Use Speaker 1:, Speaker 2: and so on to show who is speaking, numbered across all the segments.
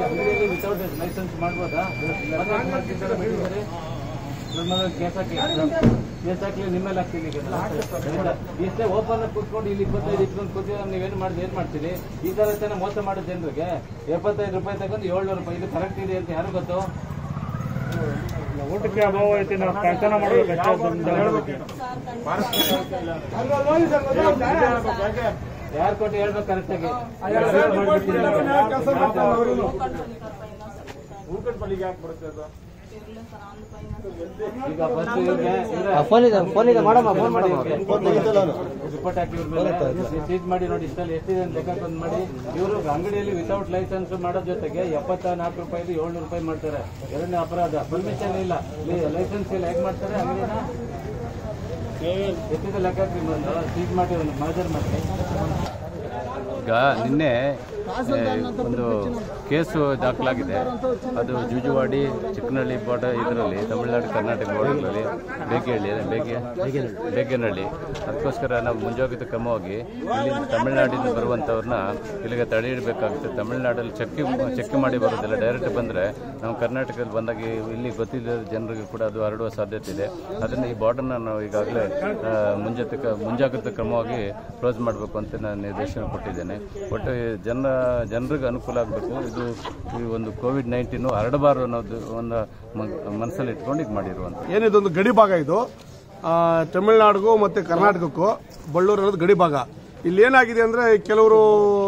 Speaker 1: ಅಂಗಡಿಯಲ್ಲಿ without licence ಮಾಡ್ಬೋದಾ ಮತ್ತೆ ಯಾಕ್ ಮಾಡ್ತಿದ್ದಾರೆ ಬಿಟ್ಟಿದ್ದಾರೆ? ನನ್ನ ಮೇಲೆ ಕೇಸ್ ಹಾಕಿ ಕೇಸ್ ಹಾಕಿ ನಿಮ್ಮ ಮೇಲೆ ಹಾಕ್ತೀನಿ ಈಗ. ಆಯ್ತಾ? ಇಷ್ಟೇ ಓಪನ್ ಆಗಿ ಕೂತ್ಕೊಂಡು ಇಲ್ಲಿ ಇಪ್ಪತ್ತೈದು ಇಟ್ಕೊಂಡು ಕೂತಿದ್ರೆ ನೀವೇನು ಮಾಡಿದ್ರೆ ಏನ್ ಮಾಡ್ತೀರಿ ಈ ತರ ತಾನೇ ಮೋಸ ಮಾಡೋ ಜನರಿಗೆ ಎಪ್ಪತ್ತೈದು ರೂಪಾಯಿ ತಗೊಂಡು ಏಳ್ನೂರು ರೂಪಾಯಿ ಇದು ಕರೆಕ್ಟ್ ಇದೆ ಅಂತ ಯಾರು ಗೊತ್ತು
Speaker 2: ಊಟಕ್ಕೆ ಅಭಾವ ಐತಿ ನಾವು ಕಳ್ತನ ಮಾಡ್ಬೇಕಷ್ಟೇ ಅದನ್ನ ಹೇಳ್ಬೇಕು.
Speaker 1: ಯಾರು ಕೊಟ್ಟು ಹೇಳ್ಬೇಕು ಕರೆಕ್ಟ್ ಆಗಿ ಈಗ ಫಸ್ಟ್ ಇವ್ರಿಗೆ
Speaker 3: ಫೋನ್ ಇದೆ ಫೋನ್ ಇದೆ ಮಾಡಮ್ಮ ಫೋನ್
Speaker 1: ಮಾಡಿ
Speaker 3: ಮಾಡಮ್ಮ
Speaker 1: ರಿಪೋರ್ಟ್ ಹಾಕಿ ಇವ್ರ ಮೇಲೆ ಸೀಸ್ ಮಾಡಿ ನೋಡಿ ಇಷ್ಟಲ್ಲಿ ಎಷ್ಟಿದೆ ಅಂತ ಲೆಕ್ಕ ಬಂದ್ ಮಾಡಿ ಇವರು ಅಂಗಡಿಯಲ್ಲಿ ವಿತೌಟ್ ಲೈಸೆನ್ಸ್ ಮಾಡೋ ಜೊತೆಗೆ ಎಪ್ಪತ್ತ ನಾಲ್ಕು ರೂಪಾಯಿ ಏಳ್ನೂರು ರೂಪಾಯಿ ಮಾಡ್ತಾರೆ ಎರಡನೇ ಅಪರಾಧ ಪರ್ಮಿಷನ್ ಇಲ್ಲ ಲೈಸೆನ್ಸ್ ಇಲ್ಲ ಹೇಗೆ ಮಾಡ್ತಾರೆ ಅಂಗಡಿನ ಎಷ್ಟಿದೆ ಲೆಕ್ಕ ಹಾಕಿ ಬಂದು ಸೀಸ್ ಮಾಡಿ ಒಂದು ಮಾಜರ್ ಮಾಡಿ
Speaker 4: ಈಗ ನಿನ್ನೆ ಏ, ಒಂದು ಕೇಸು ದಾಖಲಾಗಿದೆ ಅದು ಜುಜುವಾಡಿ ಚಿಕ್ಕನಹಳ್ಳಿ ಬಾರ್ಡ ಇದರಲ್ಲಿ ತಮಿಳುನಾಡು ಕರ್ನಾಟಕ ಬಾರ್ಡರ್ನಲ್ಲಿ ಬೇಗೇಹಳ್ಳಿ ಬೇಗೆ ಬೇಗೇನಹಳ್ಳಿ ಅದಕ್ಕೋಸ್ಕರ ನಾವು ಮುಂಜಾಗ್ರತೆ ಕ್ರಮವಾಗಿ ಇಲ್ಲಿ ತಮಿಳುನಾಡಿಂದ ಬರುವಂಥವ್ರನ್ನ ಇಲ್ಲಿಗೆ ತಡೆ ಹಿಡಬೇಕಾಗುತ್ತೆ ತಮಿಳುನಾಡಲ್ಲಿ ಚೆಕ್ ಚೆಕ್ ಮಾಡಿ ಬರೋದಿಲ್ಲ ಡೈರೆಕ್ಟ್ ಬಂದರೆ ನಾವು ಕರ್ನಾಟಕದಲ್ಲಿ ಬಂದಾಗ ಇಲ್ಲಿ ಗೊತ್ತಿಲ್ಲದ ಜನರಿಗೆ ಕೂಡ ಅದು ಹರಡುವ ಸಾಧ್ಯತೆ ಇದೆ ಅದನ್ನು ಈ ಬಾರ್ಡರ್ನ ನಾವು ಈಗಾಗಲೇ ಆ, ಮುಂಜಾಗ್ರತೆ ಕ- ಮುಂಜಾಗ್ರತೆ ಕ್ರಮವಾಗಿ ಕ್ಲೋಸ್ ಮಾಡಬೇಕು ಅಂತ ನಾನು ನಿರ್ದೇಶನ ಕೊಟ್ಟಿದ್ದೇನೆ ಒಟ್ಟು ಈ ಜನ ಜನರಿಗೆ ಅನುಕೂಲ ಆಗಬೇಕು ಇದು ಈ ಒಂದು ಕೋವಿಡ್ ನೈನ್ಟೀನು ಹರಡಬಾರದು ಅನ್ನೋದು ಒಂದು ಮನಸ್ಸಲ್ಲಿ ಇಟ್ಕೊಂಡು ಇದು ಮಾಡಿರುವಂಥ
Speaker 5: ಏನಿದೊಂದು ಗಡಿ ಭಾಗ ಇದು ಆ, ತಮಿಳ್ನಾಡಿಗೂ ಮತ್ತು ಕರ್ನಾಟಕಕ್ಕೂ ಬಳ್ಳೂರು ಅನ್ನೋದು ಗಡಿ ಭಾಗ ಇಲ್ಲಿ ಏನಾಗಿದೆ ಅಂದರೆ ಕೆಲವರು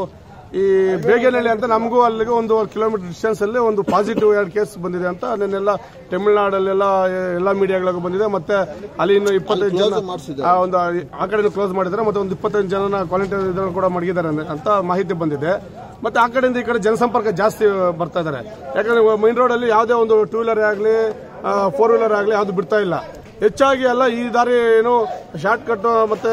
Speaker 5: ಈ ಬೇಗೇನಹಳ್ಳಿ ಅಂತ ನಮಗೂ ಅಲ್ಲಿಗೆ ಒಂದು ಕಿಲೋಮೀಟರ್ ಡಿಸ್ಟೆನ್ಸ್ ಅಲ್ಲಿ ಒಂದು ಪಾಸಿಟಿವ್ ಎರಡು ಕೇಸ್ ಬಂದಿದೆ ಅಂತ ಅದನ್ನೆಲ್ಲ ತಮಿಳ್ನಾಡಲ್ಲೆಲ್ಲ ಎಲ್ಲ ಮೀಡಿಯಾಗಳಿಗೂ ಬಂದಿದೆ ಮತ್ತೆ ಅಲ್ಲಿ ಇನ್ನು ಇಪ್ಪತ್ತೈದು ಜನ ಆ, ಒಂದು ಆ ಕಡೆ ಕ್ಲೋಸ್ ಮಾಡಿದ್ದಾರೆ ಮತ್ತೆ ಒಂದು ಇಪ್ಪತ್ತೈದು ಜನನ ಕ್ವಾರಂಟೈನ್ ಇದನ್ನು ಕೂಡ ಮಡಗಿದ್ದಾರೆ ಅಂತ ಮಾಹಿತಿ ಬಂದಿದೆ ಮತ್ತೆ ಆ ಕಡೆಯಿಂದ ಈ ಕಡೆ ಜನಸಂಪರ್ಕ ಜಾಸ್ತಿ ಬರ್ತಾ ಇದ್ದಾರೆ ಯಾಕಂದ್ರೆ ಮೈನ್ ರೋಡ್ ಅಲ್ಲಿ ಯಾವುದೇ ಒಂದು ಟೂ ವೀಲರ್ ಆಗಲಿ ಫೋರ್ ವೀಲರ್ ಆಗಲಿ ಯಾವುದು ಬಿಡ್ತಾ ಇಲ್ಲ ಹೆಚ್ಚಾಗಿ ಎಲ್ಲ ಈ ದಾರಿ ಏನು ಶಾರ್ಟ್ ಕಟ್ ಮತ್ತೆ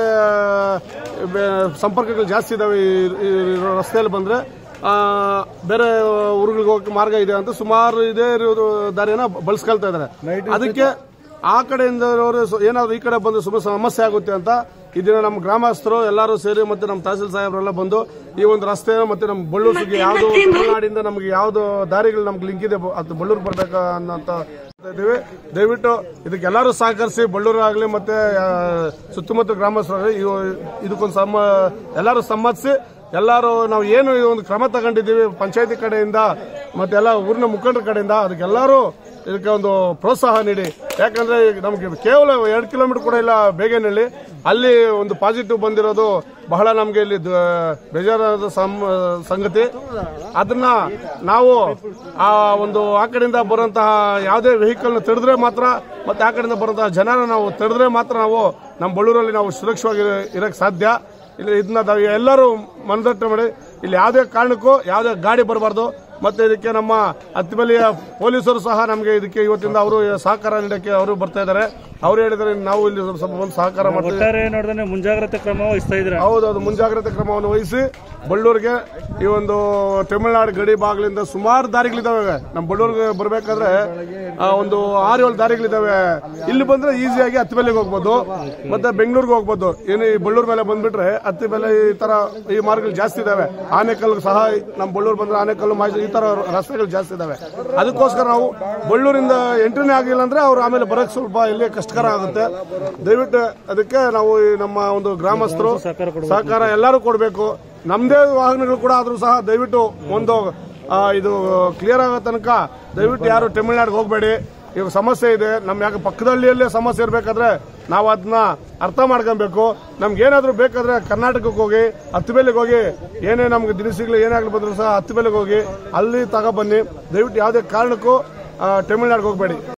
Speaker 5: ಬೆ- ಸಂಪರ್ಕಗಳು ಜಾಸ್ತಿ ಇದಾವೆ ಈ- ಈ ರಸ್ತೆಯಲ್ಲಿ ಬಂದ್ರೆ ಆ, ಬೇರೆ ಊರುಗಳಿಗೆ ಹೋಗಕ್ಕೆ ಮಾರ್ಗ ಇದೆ ಅಂತ ಸುಮಾರು ಇದೇ ಇರೋದು ದಾರಿಯನ್ನ ಬಳಸ್ಕೊಳ್ತಾ ಇದ್ದಾರೆ ಅದಕ್ಕೆ ಆ ಕಡೆಯಿಂದ ಇರೋರು ಸೊ- ಏನಾದ್ರು ಈ ಕಡೆ ಬಂದು ಸುಮಾರು ಸಮಸ್ಯೆ ಆಗುತ್ತೆ ಅಂತ ಇದನ್ನ ನಮ್ಮ ಗ್ರಾಮಸ್ಥರು ಎಲ್ಲರೂ ಸೇರಿ ಮತ್ತೆ ನಮ್ಮ ತಹಸೀಲ್ ಸಾಹೇಬರೆಲ್ಲ ಬಂದು ಈ ಒಂದು ರಸ್ತೆ ಮತ್ತೆ ನಮ್ಮ ಬಳ್ಳೂರಿಗೆ ಯಾವ್ದು ತಮಿಳುನಾಡಿಂದ ನಮಗೆ ಯಾವ್ದು ದಾರಿಗಳು ನಮ್ಗೆ ಲಿಂಕ್ ಇದೆ ಬ- ಅದು ಬಳ್ಳೂರು ಬರ್ಬೇಕು ಅನ್ನೋಂತ ಇದ್ದೀವಿ ದಯವಿಟ್ಟು ಇದಕ್ಕೆ ಎಲ್ಲರೂ ಸಹಕರಿಸಿ ಬಳ್ಳೂರು ಆಗಲಿ ಮತ್ತೆ ಆ, ಸುತ್ತಮುತ್ತ ಗ್ರಾಮಸ್ಥರಾಗಲಿ ಇವು- ಇದಕ್ಕೊಂದು ಸಮ ಎಲ್ಲರೂ ಸಮ್ಮತಿಸಿ ಎಲ್ಲರೂ ನಾವು ಏನು ಈ ಒಂದು ಕ್ರಮ ತಗೊಂಡಿದ್ದೀವಿ ಪಂಚಾಯತಿ ಕಡೆಯಿಂದ ಮತ್ತೆ ಎಲ್ಲ ಊರಿನ ಮುಖಂಡರ ಕಡೆಯಿಂದ ಅದಕ್ಕೆಲ್ಲರೂ ಇದಕ್ಕೆ ಒಂದು ಪ್ರೋತ್ಸಾಹ ನೀಡಿ ಯಾಕಂದ್ರೆ ಈಗ ನಮ್ಗೆ ಕೇವಲ ಎರಡು ಕಿಲೋಮೀಟರ್ ಕೂಡ ಇಲ್ಲ ಬೇಗೇನಹಳ್ಳಿ ಅಲ್ಲಿ ಒಂದು ಪಾಸಿಟಿವ್ ಬಂದಿರೋದು ಬಹಳ ನಮಗೆ ಇಲ್ಲಿ ದ- ಬೇಜಾರಾದ ಸಮ್- ಸಂಗತಿ ಅದನ್ನ ನಾವು ಆ ಒಂದು ಆ ಕಡೆಯಿಂದ ಬರುವಂತಹ ಯಾವುದೇ ವೆಹಿಕಲ್ ತಡೆದ್ರೆ ಮಾತ್ರ ಮತ್ತೆ ಆ ಕಡೆಯಿಂದ ಬರುವಂತಹ ಜನನ ನಾವು ತಡೆದ್ರೆ ಮಾತ್ರ ನಾವು ನಮ್ಮ ಬಳ್ಳೂರಲ್ಲಿ ನಾವು ಸುರಕ್ಷವಾಗಿ ಇರಕ್ಕೆ ಸಾಧ್ಯ ಇಲ್ಲಿ ಇದನ್ನ ನಾವು ಎಲ್ಲರೂ ಮನದಟ್ಟು ಮಾಡಿ ಇಲ್ಲಿ ಯಾವುದೇ ಕಾರಣಕ್ಕೂ ಯಾವುದೇ ಗಾಡಿ ಬರಬಾರ್ದು ಮತ್ತೆ ಇದಕ್ಕೆ ನಮ್ಮ ಅತ್ತಿಬಲಿಯ ಪೊಲೀಸರು ಸಹ ನಮಗೆ ಇದಕ್ಕೆ ಇವತ್ತಿಂದ ಅವರು ಸಹಕಾರ ನೀಡಕ್ಕೆ ಅವರು ಬರ್ತಾ ಇದ್ದಾರೆ ಅವ್ರು ಹೇಳಿದರೆ ನಾವು ಇಲ್ಲಿ ಸ್ವಲ್ಪ ಒಂದು ಸಹಕಾರ ಮಾಡ್ತೀವಿ
Speaker 2: ಒಟ್ಟಾರೆ ನೋಡಿದ್ರೆ ಮುಂಜಾಗ್ರತೆ ಕ್ರಮ ವಹಿಸ್ತಾ ಇದ್ರ
Speaker 5: ಹೌದೌದು ಮುಂಜಾಗ್ರತೆ ಕ್ರಮವನ್ನು ವಹಿಸಿ ಬಳ್ಳೂರಿಗೆ ಈ ಒಂದು ತಮಿಳುನಾಡು ಗಡಿ ಭಾಗಗಳಿಂದ ಸುಮಾರು ದಾರಿಗಳಿದಾವೆ ನಮ್ಮ ಬಳ್ಳೂರಿಗೆ ಬರಬೇಕಾದ್ರೆ ಒಂದು ಆರು ಏಳು ದಾರಿಗಳಿದಾವೆ ಇಲ್ಲಿ ಬಂದ್ರೆ ಈಸಿಯಾಗಿ ಹತ್ತಿಬೆಲೆಗೆ ಹೋಗ್ಬೋದು ಮತ್ತೆ ಬೆಂಗಳೂರಿಗೆ ಹೋಗ್ಬೋದು ಏನು ಈ ಬಳ್ಳೂರು ಮೇಲೆ ಬಂದ್ಬಿಟ್ರೆ ಹತ್ತಿಬೆಲೆ ಈ ತರ ಈ ಮಾರ್ಗಗಳು ಜಾಸ್ತಿ ಇದಾವೆ ಆನೆಕಲ್ಲು ಸಹ ನಮ್ಮ ಬಳ್ಳೂರು ಬಂದ್ರೆ ಆನೆಕಲ್ಲು ಮಾಜಿ ಈ ತರ ರಸ್ತೆಗಳು ಜಾಸ್ತಿ ಇದಾವೆ ಅದಕ್ಕೋಸ್ಕರ ನಾವು ಬಳ್ಳೂರಿಂದ ಎಂಟ್ರಿನೇ ಆಗಿಲ್ಲ ಅಂದ್ರೆ ಅವ್ರು ಆಮೇಲೆ ಬರಕ್ ಸ್ವಲ್ಪ ಇಲ್ಲಿ ಕಷ್ಟಕರ ಆಗುತ್ತೆ ದಯವಿಟ್ಟು ಅದಕ್ಕೆ ನಾವು ಈ ನಮ್ಮ ಒಂದು ಗ್ರಾಮಸ್ಥರು ಸಹಕಾರ ಎಲ್ಲರೂ ಕೊಡಬೇಕು ನಮ್ದೇ ವಾಹನಗಳು ಕೂಡ ಆದ್ರೂ ಸಹ ದಯವಿಟ್ಟು ಒಂದು ಆ, ಇದು ಕ್ಲಿಯರ್ ಆಗೋ ತನಕ ದಯವಿಟ್ಟು ಯಾರು ತಮಿಳ್ನಾಡಿಗೆ ಹೋಗಬೇಡಿ ಇವಾಗ ಸಮಸ್ಯೆ ಇದೆ ನಮ್ಮ ಯಾಕೆ ಪಕ್ಕದಳ್ಳಿಯಲ್ಲೇ ಸಮಸ್ಯೆ ಇರಬೇಕಾದ್ರೆ ನಾವು ಅದನ್ನ ಅರ್ಥ ಮಾಡ್ಕೊಬೇಕು ನಮ್ಗೆ ಏನಾದ್ರೂ ಬೇಕಾದ್ರೆ ಕರ್ನಾಟಕಕ್ಕೆ ಹೋಗಿ ಹತ್ತಿಬೆಲೆಗೆ ಹೋಗಿ ಏನೇ ನಮ್ಗೆ ದಿನಸಿಗಳು ಏನಾಗ್ಲಿ ಬಂದ್ರು ಸಹ ಹತ್ತಿಬೆಲೆಗೆ ಹೋಗಿ ಅಲ್ಲಿ ತಗೊಬನ್ನಿ ದಯವಿಟ್ಟು ಯಾವುದೇ ಕಾರಣಕ್ಕೂ ಆ, ತಮಿಳ್ನಾಡಿಗೆ ಹೋಗಬೇಡಿ